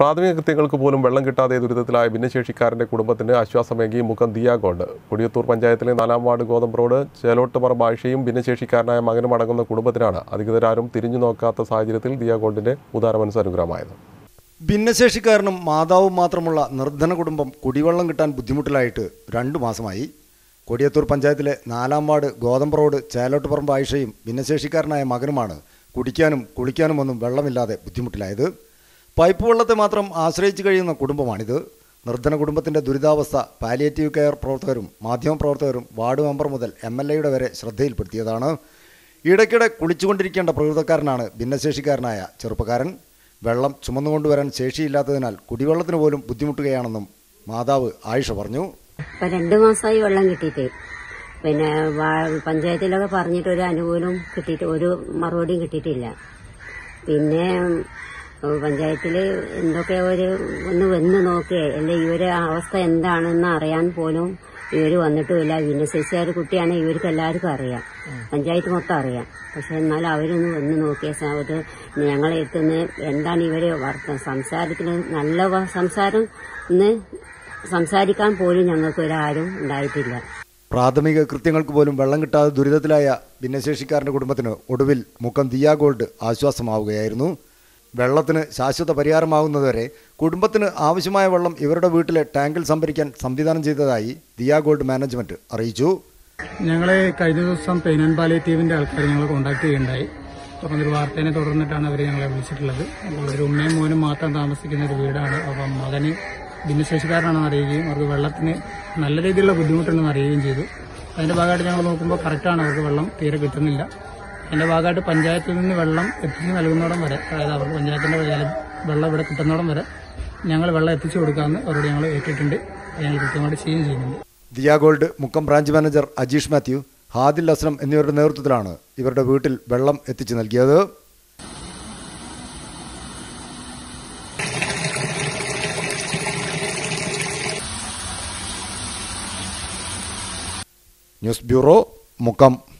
പ്രാഥമിക കൃത്യങ്ങൾക്ക് പോലും വെള്ളം കിട്ടാതെ ദുരിതത്തിലായ ഭിന്നശേഷിക്കാരന്റെ കുടുംബത്തിന് ആശ്വാസമേകി മുഖം ദിയാഗോണ്ട് കൊടിയത്തൂർ പഞ്ചായത്തിലെ നാലാം വാർഡ് ഗോതമ്പ് റോഡ് ചേലോട്ടുപറമ്പ് ആഴ്ചയും ഭിന്നശേഷിക്കാരനായ മകനും അടങ്ങുന്ന കുടുംബത്തിനാണ് അധികൃതരാരും തിരിഞ്ഞു നോക്കാത്ത സാഹചര്യത്തിൽ ദിയാഗോണ്ടിന്റെ ഉദാരമനസ് അനുഗ്രഹമായത് ഭിന്നശേഷിക്കാരനും മാതാവും മാത്രമുള്ള നിർധന കുടുംബം കുടിവെള്ളം കിട്ടാൻ ബുദ്ധിമുട്ടിലായിട്ട് രണ്ടു മാസമായി കൊടിയത്തൂർ പഞ്ചായത്തിലെ നാലാം വാർഡ് ഗോതമ്പ് റോഡ് ചേലോട്ടുപറമ്പ് ആയിഷയും ഭിന്നശേഷിക്കാരനായ മകനുമാണ് കുടിക്കാനും കുളിക്കാനും ഒന്നും വെള്ളമില്ലാതെ ബുദ്ധിമുട്ടിലായത് പൈപ്പ് വെള്ളത്തെ മാത്രം ആശ്രയിച്ചു കഴിയുന്ന കുടുംബമാണിത് നിർധന കുടുംബത്തിന്റെ ദുരിതാവസ്ഥ പാലിയേറ്റീവ് കെയർ പ്രവർത്തകരും മാധ്യമപ്രവർത്തകരും വാർഡ് മെമ്പർ മുതൽ എം എൽ എയുടെ വരെ ശ്രദ്ധയിൽപ്പെടുത്തിയതാണ് ഇടയ്ക്കിടെ കുളിച്ചുകൊണ്ടിരിക്കേണ്ട പ്രകൃതക്കാരനാണ് ഭിന്നശേഷിക്കാരനായ ചെറുപ്പക്കാരൻ വെള്ളം ചുമന്നുകൊണ്ടുവരാൻ ശേഷിയില്ലാത്തതിനാൽ കുടിവെള്ളത്തിന് പോലും ബുദ്ധിമുട്ടുകയാണെന്നും മാതാവ് ആയിഷ പറഞ്ഞു ഇപ്പൊ രണ്ടു മാസമായി വെള്ളം കിട്ടിയിട്ട് പിന്നെ വാ- പഞ്ചായത്തിലൊക്കെ പറഞ്ഞിട്ട് ഒരു അനുകൂലം കിട്ടിയിട്ട് ഒരു മറുപടിയും കിട്ടിയിട്ടില്ല പിന്നെ ഉം, പഞ്ചായത്തില് എന്തൊക്കെ ഒരു ഒന്ന് വന്ന് നോക്കിയേ അല്ലെ ഇവരെ അവസ്ഥ എന്താണെന്ന് അറിയാൻ പോലും ഇവര് വന്നിട്ടുമില്ല ഭിന്നശേഷിയായ ഒരു കുട്ടിയാണ് ഇവർക്ക് എല്ലാവർക്കും അറിയാം പഞ്ചായത്ത് മൊത്തം അറിയാം പക്ഷെ എന്നാൽ അവരൊന്ന് വന്ന് നോക്കിയ സമയത്ത് ഞങ്ങളെ എത്തുന്ന എന്താണ് ഇവര് വർത്ത സംസാരത്തിന് നല്ല വ- സംസാരം ഇന്ന് സംസാരിക്കാൻ പോലും ഞങ്ങൾക്ക് ഒരാരും ഉണ്ടായിട്ടില്ല പ്രാഥമിക കൃത്യങ്ങൾക്ക് പോലും വെള്ളം കിട്ടാതെ ദുരിതത്തിലായ ഭിന്നശേഷിക്കാരന്റെ കുടുംബത്തിന് ഒടുവിൽ മുക്കം ദിയാ ഗോൾഡ് ആശ്വാസമാവുകയായിരുന്നു വെള്ളത്തിന് ശാശ്വത പരിഹാരമാകുന്നതുവരെ കുടുംബത്തിന് ആവശ്യമായ വെള്ളം ഇവരുടെ വീട്ടിലെ ടാങ്കിൽ സംഭരിക്കാൻ സംവിധാനം ചെയ്തതായി ദിയാ ഗോൾഡ് മാനേജ്മെന്റ് അറിയിച്ചു ഞങ്ങൾ കഴിഞ്ഞ ദിവസം പെയിൻ ആൻഡ് പാലിയേറ്റീവിന്റെ ആൾക്കാർ ഞങ്ങൾ കോൺടാക്ട് ചെയ്യുണ്ടായി അപ്പം ഒരു വാർത്തേനെ തുടർന്നിട്ടാണ് അവർ ഞങ്ങളെ വിളിച്ചിട്ടുള്ളത് അപ്പോൾ ഒരു ഉമ്മയും മോനും മാത്രം താമസിക്കുന്ന ഒരു വീടാണ് അപ്പം മകന് ഭിന്നശേഷിക്കാരനാണെന്ന് അറിയുകയും അവർക്ക് വെള്ളത്തിന് നല്ല രീതിയിലുള്ള ബുദ്ധിമുട്ടുണ്ടെന്ന് അറിയുകയും ചെയ്തു അതിന്റെ ഭാഗമായിട്ട് ഞങ്ങൾ നോക്കുമ്പോൾ കറക്റ്റാണ് അവർക്ക് വെള്ളം തീരെ കിട്ടുന്നില്ല അതിന്റെ ഭാഗമായിട്ട് പഞ്ചായത്തിൽ നിന്ന് വെള്ളം എത്തിച്ച് നൽകുന്നോടം വരെ അതായത് അവർക്ക് പഞ്ചായത്തിന്റെ വഴിയാലും വെള്ളം ഇവിടെ കിട്ടുന്നോടം വരെ ഞങ്ങൾ വെള്ളം എത്തിച്ചു കൊടുക്കാമെന്ന് അവരോട് ഞങ്ങൾ ഏറ്റിട്ടുണ്ട് അത് ഞങ്ങൾ കൃത്യമായിട്ട് ചെയ്യുകയും ചെയ്യുന്നുണ്ട് Diya gold Mukkam branch manager Ajeesh Mathew Hadil Aslam എന്നിവരുടെ നേതൃത്വത്തിലാണ് ഇവരുടെ വീട്ടിൽ വെള്ളം എത്തിച്ചു നൽകിയത് ന്യൂസ് ബ്യൂറോ മുക്കം